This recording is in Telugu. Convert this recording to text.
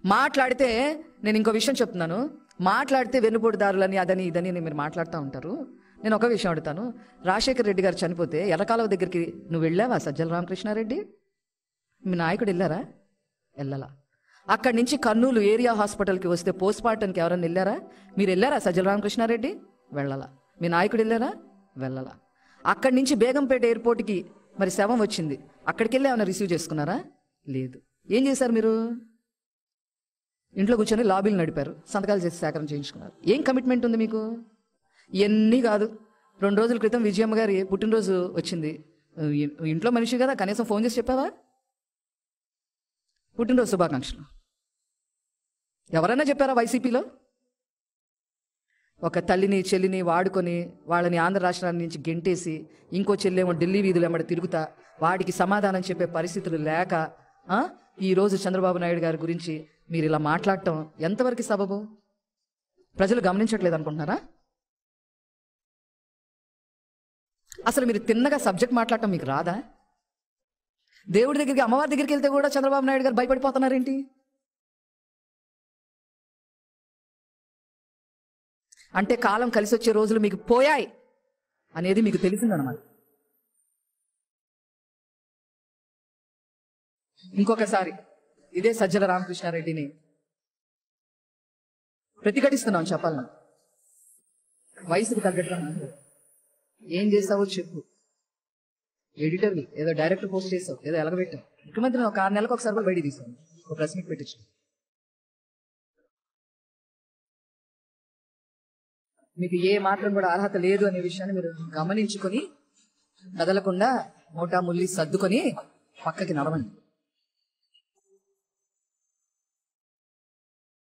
మాట్లాడితే నేను ఇంకో విషయం చెప్తున్నాను మాట్లాడితే వెన్నుపోటుదారులని అదని ఇదని అని మీరు మాట్లాడుతూ ఉంటారు నేను ఒక విషయం అడుగుతాను రాజశేఖర్ రెడ్డి గారు చనిపోతే ఎర్రకాలువ దగ్గరికి నువ్వు వెళ్ళావా సజ్జల రామకృష్ణారెడ్డి మీ నాయకుడు వెళ్ళారా వెళ్ళలా అక్కడి నుంచి కర్నూలు ఏరియా హాస్పిటల్కి వస్తే పోస్ట్ మార్టంకి ఎవరైనా వెళ్ళారా మీరు వెళ్ళారా సజ్జల రామకృష్ణారెడ్డి వెళ్ళలా మీ నాయకుడు వెళ్ళారా వెళ్ళలా అక్కడి నుంచి బేగంపేట ఎయిర్పోర్ట్కి మరి శవం వచ్చింది అక్కడికి వెళ్ళి ఏమైనా రిసీవ్ చేసుకున్నారా లేదు ఏం చేశారు మీరు ఇంట్లో కూర్చొని లాబీలు నడిపారు సంతకాలు చేసి సేకరణ చేయించుకున్నారు ఏం కమిట్మెంట్ ఉంది మీకు ఇవన్నీ కాదు రెండు రోజుల క్రితం విజయమ్మ గారి పుట్టినరోజు వచ్చింది ఇ- ఇంట్లో మనిషి కదా కనీసం ఫోన్ చేసి చెప్పావా పుట్టినరోజు శుభాకాంక్షలు ఎవరైనా చెప్పారా వైసీపీలో ఒక తల్లిని చెల్లిని వాడుకొని వాళ్ళని ఆంధ్ర రాష్ట్రాల నుంచి గెంటేసి ఇంకో చెల్లేమో ఢిల్లీ వీధులు ఎమ్మడి తిరుగుతా వాడికి సమాధానం చెప్పే పరిస్థితులు లేక ఆ, ఈ రోజు చంద్రబాబు నాయుడు గారి గురించి మీరు ఇలా మాట్లాడటం ఎంతవరకు సబబు ప్రజలు గమనించట్లేదు అనుకుంటున్నారా అసలు మీరు తిన్నగా సబ్జెక్ట్ మాట్లాడటం మీకు రాదా దేవుడి దగ్గరికి అమ్మవారి దగ్గరికి వెళ్తే కూడా చంద్రబాబు నాయుడు గారు భయపడిపోతున్నారేంటి అంటే కాలం కలిసి వచ్చే రోజులు మీకు పోయాయి అనేది మీకు తెలిసిందనమాట ఇంకొకసారి ఇదే సజ్జల రామకృష్ణారెడ్డిని ప్రతిఘటిస్తున్నాం చెప్పాలను వయసుకు తగ్గట్టుగా మాట్లాడు. ఏం చేసావో చెప్పు ఎడిటర్వి ఏదో డైరెక్టర్ పోస్ట్ చేసావు ఏదో ఎలగబెట్టావు ముఖ్యమంత్రిని ఒక ఆరు నెలలకు ఒకసారి కూడా బయటికి తీసాను ఒక ప్రెస్ మీట్ పెట్టించు మీకు ఏ మాత్రం కూడా అర్హత లేదు అనే విషయాన్ని మీరు గమనించుకొని కదలకుండా మోటా ముల్లి సర్దుకొని పక్కకి నడవండి